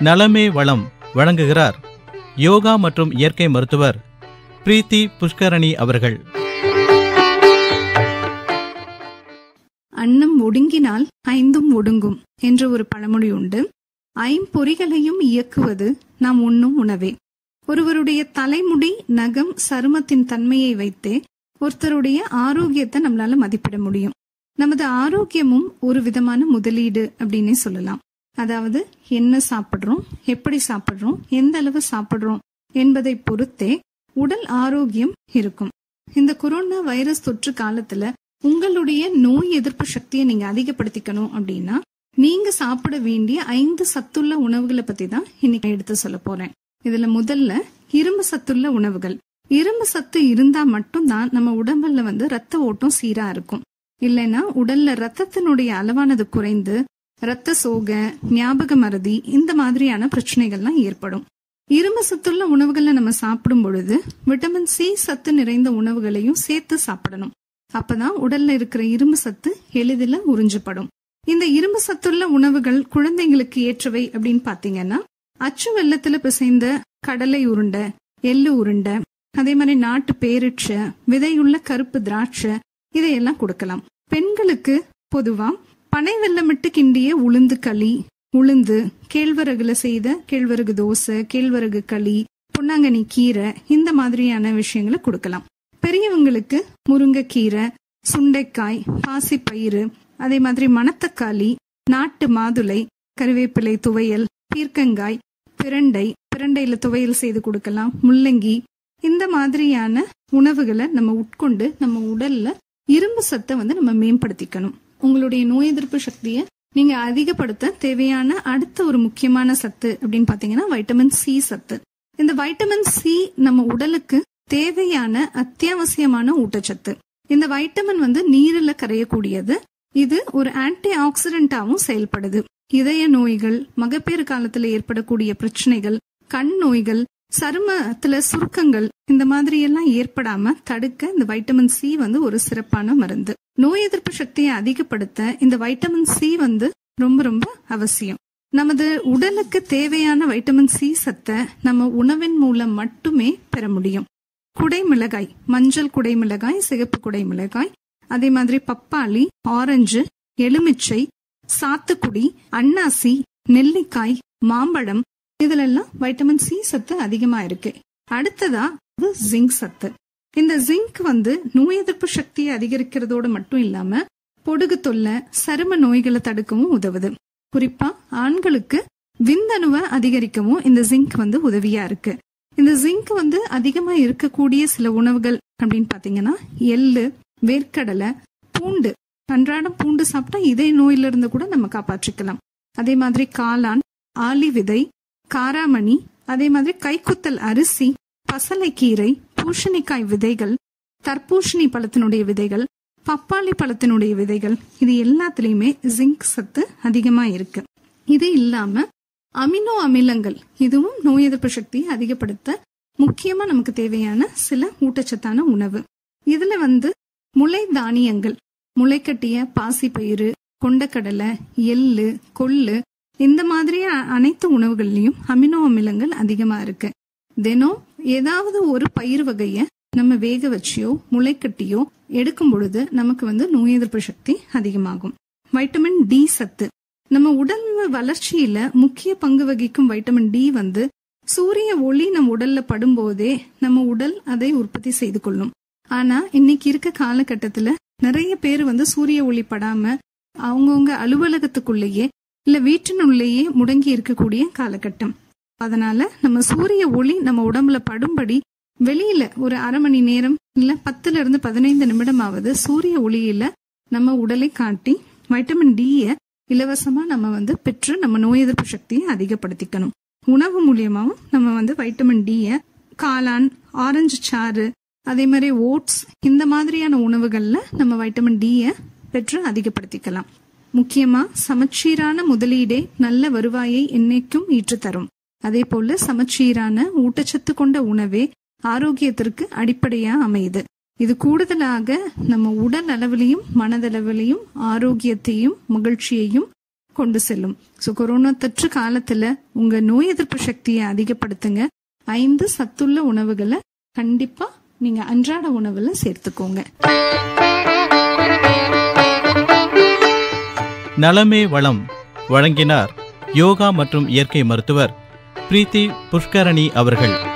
நலமே வளம் வழங்குகிறார் யோகா மற்றும் இயற்கை மருத்துவர் பிரீத்தி புஷ்கரணி அவர்கள் அன்னம் ஒடுங்கினால் ஐந்தும் ஒடுங்கும் என்ற ஒரு பழமொழி உண்டு ஐம்பொறிகளையும் இயக்குவது நாம் உண்ணும் உணவே ஒருவருடைய தலைமுடி நகம் சருமத்தின் தன்மையை வைத்தே ஒருத்தருடைய ஆரோக்கியத்தை நம்மளால மதிப்பிட முடியும் நமது ஆரோக்கியமும் ஒரு விதமான முதலீடு அப்படின்னே சொல்லலாம் அதாவது என்ன சாப்பிடுறோம் எப்படி சாப்பிடுறோம் எந்த அளவு சாப்பிடுறோம் என்பதை பொறுத்தே உடல் ஆரோக்கியம் இருக்கும் இந்த கொரோனா வைரஸ் தொற்று காலத்துல உங்களுடைய நோய் எதிர்ப்பு சக்தியை நீங்க அதிகப்படுத்திக்கணும் அப்படின்னா நீங்க சாப்பிட வேண்டிய ஐந்து சத்துள்ள உணவுகளை பத்தி தான் இன்னைக்கு எடுத்து சொல்ல போறேன் இதுல முதல்ல இரும்பு சத்துள்ள உணவுகள் இரும்பு சத்து இருந்தா மட்டும்தான் நம்ம உடம்புல வந்து ரத்த ஓட்டம் சீரா இருக்கும் இல்லைன்னா உடல்ல ரத்தத்தினுடைய அளவானது குறைந்து ரத்த சோகை ஞாபக மறதி இந்த மாதிரியான பிரச்சனைகள்லாம் ஏற்படும் இரும்பு சத்துள்ள உணவுகளை நம்ம சாப்பிடும் பொழுது விட்டமின் சி சத்து நிறைந்த உணவுகளையும் சேர்த்து சாப்பிடணும் அப்பதான் உடல்ல இருக்கிற இரும்பு சத்து எளிதில் உறிஞ்சப்படும் இந்த இரும்பு சத்துள்ள உணவுகள் குழந்தைங்களுக்கு ஏற்றவை அப்படின்னு பாத்தீங்கன்னா அச்சு வெள்ளத்துல பிசைந்த கடலை உருண்டை எள்ளு உருண்டை அதே மாதிரி நாட்டு பேரிச்ச விதையுள்ள கருப்பு திராட்சை இதையெல்லாம் கொடுக்கலாம் பெண்களுக்கு பொதுவா பனை வெள்ளமிட்டு கிண்டிய உளுந்து களி உளுந்து கேழ்வரகுல செய்த கேழ்வரகு தோசை கேழ்வரகு களி பொன்னாங்கண்ணி கீரை இந்த மாதிரியான விஷயங்களை கொடுக்கலாம் பெரியவங்களுக்கு முருங்கைக்கீரை சுண்டைக்காய் பாசிப்பயிறு அதே மாதிரி மணத்தக்காளி நாட்டு மாதுளை கருவேப்பிலை துவையல் பீர்க்கங்காய் பிரண்டை பிரண்டையில துவையல் செய்து கொடுக்கலாம் முள்ளங்கி இந்த மாதிரியான உணவுகளை நம்ம உட்கொண்டு நம்ம உடல்ல இரும்பு சத்தை வந்து நம்ம மேம்படுத்திக்கணும் உங்களுடைய நோய் எதிர்ப்பு சக்தியை நீங்க அதிகப்படுத்த தேவையான அடுத்த ஒரு முக்கியமான சத்து அப்படின்னு பாத்தீங்கன்னா வைட்டமின் சி சத்து இந்த வைட்டமின் சி நம்ம உடலுக்கு தேவையான அத்தியாவசியமான ஊட்டச்சத்து இந்த வைட்டமின் வந்து நீரில் கரையக்கூடியது இது ஒரு ஆன்டி ஆக்சிடென்டாவும் செயல்படுது இதய நோய்கள் மகப்பேறு காலத்துல ஏற்படக்கூடிய பிரச்சனைகள் கண் நோய்கள் சருமத்துல சுருக்கங்கள் இந்த மாதிரி எல்லாம் ஏற்படாம தடுக்க இந்த வைட்டமின் சி வந்து ஒரு சிறப்பான மருந்து நோய் எதிர்ப்பு சக்தியை அதிகப்படுத்த இந்த வைட்டமின் சி வந்து ரொம்ப ரொம்ப அவசியம் நமது உடலுக்கு தேவையான வைட்டமின் சி சத்தை நம்ம உணவின் மூலம் மட்டுமே பெற முடியும் குடைமிளகாய் மஞ்சள் குடைமிளகாய் சிகப்பு குடைமிளகாய் அதே மாதிரி பப்பாளி ஆரஞ்சு எலுமிச்சை சாத்துக்குடி அன்னாசி நெல்லிக்காய் மாம்பழம் இதுல எல்லாம் வைட்டமின் சி சத்து அதிகமா இருக்கு அடுத்ததா ஜிங்க் சத்து இந்த ஜிங்க் வந்து நோய் எதிர்ப்பு சக்தியை அதிகரிக்கிறதோடு மட்டும் இல்லாம பொடுகு தொல்லை சரும நோய்களை தடுக்கவும் உதவுது குறிப்பா ஆண்களுக்கு விந்தணுவை அதிகரிக்கவும் இந்த ஜிங்க் வந்து உதவியா இருக்கு இந்த ஜிங்க் வந்து அதிகமா இருக்கக்கூடிய சில உணவுகள் அப்படின்னு பாத்தீங்கன்னா எள்ளு வேர்க்கடலை பூண்டு அன்றாடம் பூண்டு சாப்பிட்டா இதய நோயில இருந்து கூட நம்ம காப்பாற்றிக்கலாம் அதே மாதிரி காளான் ஆலி விதை காராமணி அதே மாதிரி கைக்குத்தல் அரிசி பசலைக்கீரை பூசணிக்காய் விதைகள் தர்பூசணி பழத்தினுடைய விதைகள் பப்பாளி பழத்தினுடைய விதைகள் இது எல்லாத்துலயுமே ஜிங்க் சத்து அதிகமா இருக்கு இது இல்லாம அமினோ அமிலங்கள் இதுவும் நோய் எதிர்ப்பு சக்தியை அதிகப்படுத்த முக்கியமா நமக்கு தேவையான சில ஊட்டச்சத்தான உணவு இதுல வந்து முளை தானியங்கள் முளைக்கட்டிய பாசிப்பயிறு கொண்டக்கடலை எள்ளு கொள்ளு இந்த மாதிரி அனைத்து உணவுகள்லயும் அமினோ அமிலங்கள் அதிகமா இருக்கு தினம் ஏதாவது ஒரு பயிர் வகைய நம்ம வேக வச்சியோ முளைக்கட்டியோ எடுக்கும் பொழுது நமக்கு வந்து நோய் எதிர்ப்பு சக்தி அதிகமாகும் வைட்டமின் டி சத்து நம்ம உடல் வளர்ச்சியில முக்கிய பங்கு வகிக்கும் வைட்டமின் டி வந்து சூரிய ஒளி நம்ம உடல்ல படும்போதே நம்ம உடல் அதை உற்பத்தி செய்து கொள்ளும் ஆனா இன்னைக்கு இருக்க காலகட்டத்துல நிறைய பேர் வந்து சூரிய ஒளி படாம அவங்கவுங்க அலுவலகத்துக்குள்ளேயே இல்ல வீட்டினுள்ளேயே முடங்கி இருக்கக்கூடிய காலகட்டம் அதனால நம்ம சூரிய ஒளி நம்ம உடம்புல படும்படி வெளியில ஒரு அரை மணி நேரம் இல்ல பத்துல இருந்து பதினைந்து நிமிடமாவது சூரிய ஒளியில நம்ம உடலை காட்டி வைட்டமின் டிய இலவசமா நம்ம வந்து பெற்று நம்ம நோய் எதிர்ப்பு சக்தியை அதிகப்படுத்திக்கணும் உணவு மூலியமாவும் நம்ம வந்து வைட்டமின் டிய காளான் ஆரஞ்சு சாறு அதே மாதிரி ஓட்ஸ் இந்த மாதிரியான உணவுகள்ல நம்ம வைட்டமின் டிய பெற்று அதிகப்படுத்திக்கலாம் முக்கியமா சமச்சீரான முதலீடே நல்ல வருவாயை என்னைக்கும் ஈற்று தரும் அதே போல சமச்சீரான ஊட்டச்சத்து கொண்ட உணவே ஆரோக்கியத்திற்கு அடிப்படையா அமையுது இது கூடுதலாக நம்ம உடல் அளவிலையும் மனதளவிலையும் ஆரோக்கியத்தையும் மகிழ்ச்சியையும் கொண்டு செல்லும் ஸோ கொரோனா தொற்று காலத்துல உங்க நோய் எதிர்ப்பு சக்தியை அதிகப்படுத்துங்க ஐந்து சத்துள்ள உணவுகளை கண்டிப்பா நீங்க அன்றாட உணவுல சேர்த்துக்கோங்க நலமே வளம் வழங்கினார் யோகா மற்றும் இயற்கை மருத்துவர் பிரீத்தி புஷ்கரணி அவர்கள்